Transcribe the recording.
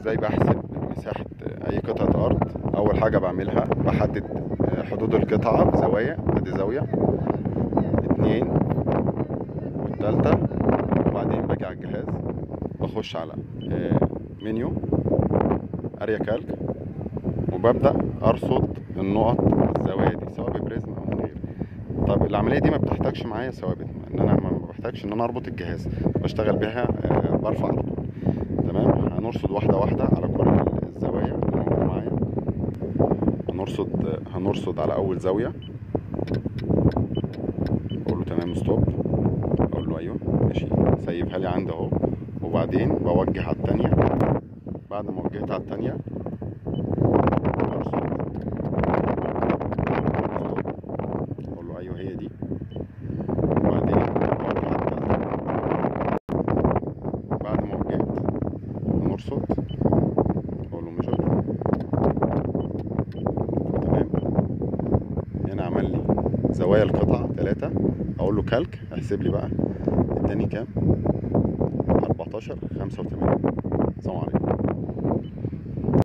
ازاي بحسب مساحة اي قطعة ارض اول حاجة بعملها بحدد حدود القطعة بزوايا ادي زاوية اتنين والتالتة وبعدين باجي على الجهاز بخش على آه، منيو اريا كالك وببدأ ارصد النقط الزوايا دي سواء ببريزم او من غير طب العملية دي ما بتحتاجش معايا ثوابت ان انا ما بحتاجش ان انا اربط الجهاز بشتغل بيها آه، برفع على طول تمام هنرصد واحدة واحدة على كل الزوايا اللي موجودة معايا هنرصد هنرصد على أول زاوية أقول له تمام ستوب أقول له أيوه ماشي سيبها لي عندي أهو وبعدين بوجه على التانية بعد ما وجهت على التانية برصد ستوب أقول له أيوه هي دي وبعدين بوجه على التالتة بعد ما وجهت نرصد اقول له ميجر تمام هنا عمل لي زوايا القطعة ثلاثة اقول له كالك احسب لي بقى اداني كام 14 85 السلام عليكم